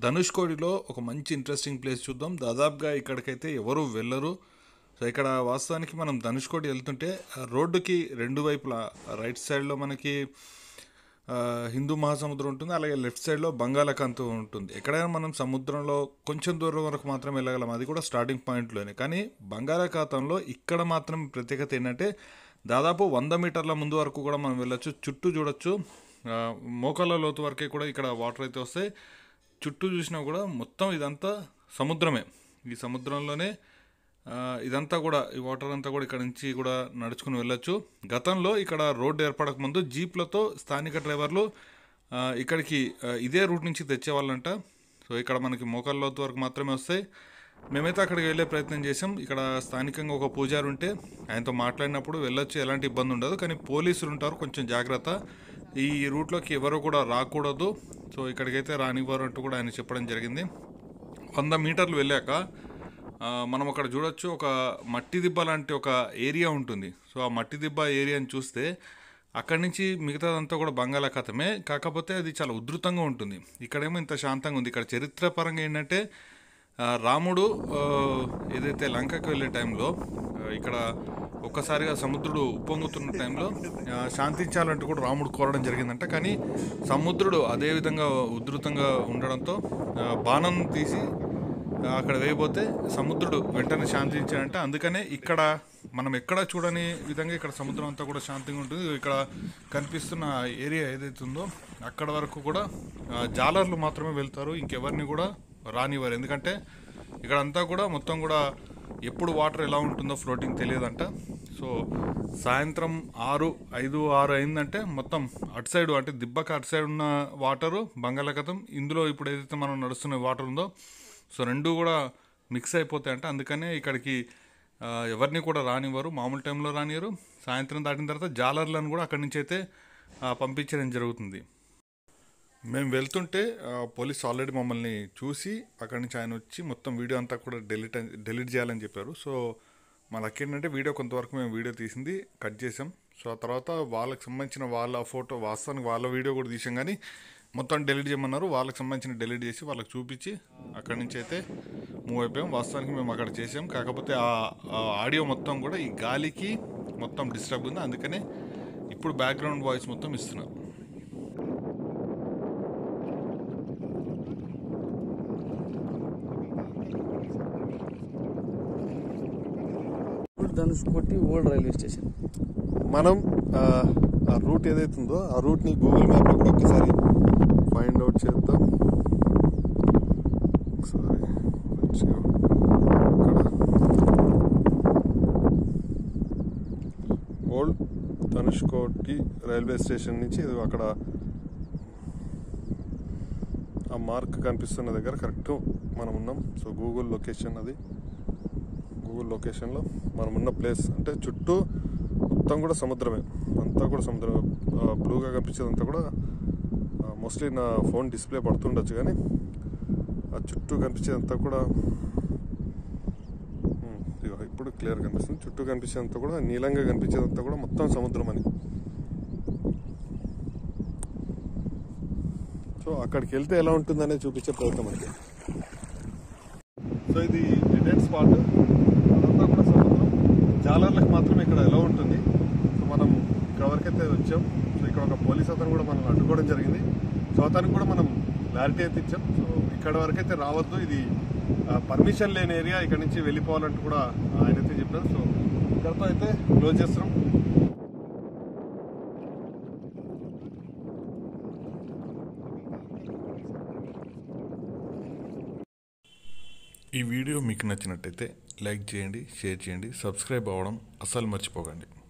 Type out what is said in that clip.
ధనుష్కోడిలో ఒక మంచి interesting place చూద్దాం దాదాపుగా ఇక్కడికైతే ఎవరు వెళ్ళరు సో ఇక్కడ వాస్తవానికి మనం ధనుష్కోడి వెళ్తుంటే ఆ రోడ్డుకి రెండు వైపులా రైట్ సైడ్లో మనకి ఆ, హిందూ మహాసముద్రం ఉంటుంది అలాగే లెఫ్ట్ సైడ్లో బంగాళాఖాతం ఉంటుంది ఎక్కడైనా మనం సముద్రంలో కొంచెం దూరం వరకు మాత్రం వెళ్ళగలం అది కూడా స్టార్టింగ్ పాయింట్లోనే కానీ బంగాళాఖాతంలో ఇక్కడ మాత్రం ప్రత్యేకత ఏంటంటే దాదాపు వంద మీటర్ల ముందు వరకు కూడా మనం వెళ్ళొచ్చు చుట్టూ చూడొచ్చు ఆ, మోకాళ్ళ లోతు వరకే కూడా ఇక్కడ వాటర్ అయితే వస్తాయి చుట్టూ చూసినా కూడా మొత్తం ఇదంతా సముద్రమే ఈ సముద్రంలోనే ఆ, ఇదంతా కూడా ఈ వాటర్ అంతా కూడా ఇక్కడ నుంచి కూడా నడుచుకుని వెళ్ళొచ్చు గతంలో ఇక్కడ రోడ్డు ఏర్పడక ముందు జీప్లతో స్థానిక డ్రైవర్లు ఆ, ఇక్కడికి ఆ, ఇదే రూట్ నుంచి తెచ్చేవాళ్ళంట సో ఇక్కడ మనకి మోకాళ్ళ లోతు వరకు మాత్రమే వస్తాయి మేమైతే అక్కడికి వెళ్ళే ప్రయత్నం చేసాం ఇక్కడ స్థానికంగా ఒక పూజారి ఉంటే ఆయనతో మాట్లాడినప్పుడు వెళ్ళొచ్చు ఎలాంటి ఇబ్బంది ఉండదు కానీ పోలీసులు ఉంటారు కొంచెం జాగ్రత్త ఈ రూట్లోకి ఎవరు కూడా రాకూడదు సో ఇక్కడికైతే రానివ్వరు అంటూ కూడా ఆయన చెప్పడం జరిగింది వంద మీటర్లు వెళ్ళాక ఆ, మనం అక్కడ చూడొచ్చు ఒక మట్టి దిబ్బ లాంటి ఒక ఏరియా ఉంటుంది సో ఆ మట్టి దిబ్బ ఏరియాని చూస్తే అక్కడి నుంచి మిగతాదంతా కూడా బంగాళాఖాతమే కాకపోతే అది చాలా ఉధృతంగా ఉంటుంది ఇక్కడేమో ఇంత శాంతంగా ఉంది ఇక్కడ చరిత్ర పరంగా ఏంటంటే ఆ, రాముడు ఆ, ఏదైతే లంకకి వెళ్ళే టైంలో ఆ, ఇక్కడ ఒక్కసారిగా సముద్రుడు ఉప్పొంగుతున్న టైంలో ఆ, శాంతించాలంటూ కూడా రాముడు కోరడం జరిగిందంట కానీ సముద్రుడు అదే విధంగా ఉధృతంగా ఉండడంతో ఆ, బాణం తీసి ఆ, అక్కడ వేయబోతే సముద్రుడు వెంటనే శాంతించాడంటే అందుకనే ఇక్కడ మనం ఎక్కడ చూడని విధంగా ఇక్కడ సముద్రం అంతా కూడా శాంతిగా ఉంటుంది ఇక్కడ కనిపిస్తున్న ఏరియా ఏదైతే ఉందో అక్కడ వరకు కూడా ఆ, జాలర్లు మాత్రమే వెళ్తారు ఇంకెవరిని కూడా రానివ్వరు ఎందుకంటే ఇక్కడ అంతా కూడా మొత్తం కూడా ఎప్పుడు వాటర్ ఎలా ఉంటుందో ఫ్లోటింగ్ తెలియదంట సో సాయంత్రం ఆరు ఐదు ఆరు అయిందంటే మొత్తం అటు సైడ్ అంటే దిబ్బకి అటు సైడ్ ఉన్న వాటరు బంగాళాఖాతం ఇందులో ఇప్పుడు ఏదైతే మనం నడుస్తున్న వాటర్ ఉందో సో రెండు కూడా మిక్స్ అయిపోతాయంట అందుకనే ఇక్కడికి ఆ, ఎవరిని కూడా రానివ్వరు మామూలు టైంలో రానివ్వరు సాయంత్రం దాటిన తర్వాత జాలర్లను కూడా అక్కడి నుంచి అయితే ఆ, పంపించడం జరుగుతుంది మేము వెళ్తుంటే ఆ, పోలీస్ ఆల్రెడీ మమ్మల్ని చూసి అక్కడి నుంచి ఆయన వచ్చి మొత్తం వీడియో అంతా కూడా డెలీట్ డెలీట్ చేయాలని చెప్పారు సో మా లక్ ఏంటంటే వీడియో కొంతవరకు మేము వీడియో తీసింది కట్ చేసాం సో ఆ తర్వాత వాళ్ళకి సంబంధించిన వాళ్ళ ఫోటో వాస్తవానికి వాళ్ళ వీడియో కూడా తీసాం కానీ మొత్తం డెలీట్ చేయమన్నారు వాళ్ళకి సంబంధించిన డెలీట్ చేసి వాళ్ళకి చూపించి అక్కడి నుంచి అయితే మూవ్ అయిపోయాం వాస్తవానికి మేము అక్కడ చేసాం కాకపోతే ఆ ఆ ఆడియో మొత్తం కూడా ఈ గాలికి మొత్తం డిస్టర్బ్ ఉంది అందుకనే ఇప్పుడు బ్యాక్గ్రౌండ్ వాయిస్ మొత్తం ఇస్తున్నారు ధనుష్ కొట్టి ఓల్డ్ రైల్వే స్టేషన్ మనం ఆ, ఆ రూట్ ఏదైతే ఉందో ఆ రూట్ని గూగుల్ మ్యాప్లో కూడా ఒక్కసారి ఫైండ్ అవుట్ చేద్దాం ఒకసారి మంచిగా ఇక్కడ ఓల్డ్ ధనుష్కోటి రైల్వే స్టేషన్ నుంచి ఇది అక్కడ ఆ మార్క్ కనిపిస్తున్న దగ్గర కరెక్ట్ మనం ఉన్నాం సో గూగుల్ లొకేషన్ అది గూగుల్ లొకేషన్లో మనం ఉన్న ప్లేస్ అంటే చుట్టూ మొత్తం కూడా సముద్రమే అంతా కూడా సముద్రం బ్లూగా కనిపించేది అంతా కూడా మోస్ట్లీ నా ఫోన్ డిస్ప్లే పడుతుండొచ్చు కానీ ఆ చుట్టూ కనిపించేది అంతా కూడా ఉమ్, ఇదిగో ఇప్పుడు క్లియర్ కనిపిస్తుంది చుట్టూ కనిపించేదంతా కూడా నీలంగా కనిపించేదంతా కూడా మొత్తం సముద్రం అని సో అక్కడికి వెళ్తే ఎలా ఉంటుందనే చూపించే ప్రయత్నం అయితే సో ఇది డెడ్ స్పాట్ అదంతా కూడా సముద్రం జాలర్లకు మాత్రం ఇక్కడ ఎలా ఉంటుంది సో మనం ఇక్కడ వరకైతే వచ్చాం సో ఇక్కడ ఒక పోలీస్ అతను కూడా మనం అడ్డుకోవడం జరిగింది సో అతనికి కూడా మనం క్లారిటీ అయితే ఇచ్చాం సో ఇక్కడ వరకైతే రావద్దు ఇది పర్మిషన్ లేని ఏరియా ఇక్కడ నుంచి వెళ్ళిపోవాలంటూ కూడా ఆయన అయితే చెప్పారు సో ఇక్కడతో అయితే క్లోజ్ చేస్తున్నాం ఈ వీడియో మీకు నచ్చినట్టయితే లైక్ చేయండి షేర్ చేయండి సబ్స్క్రైబ్ అవ్వడం అస్సలు మర్చిపోకండి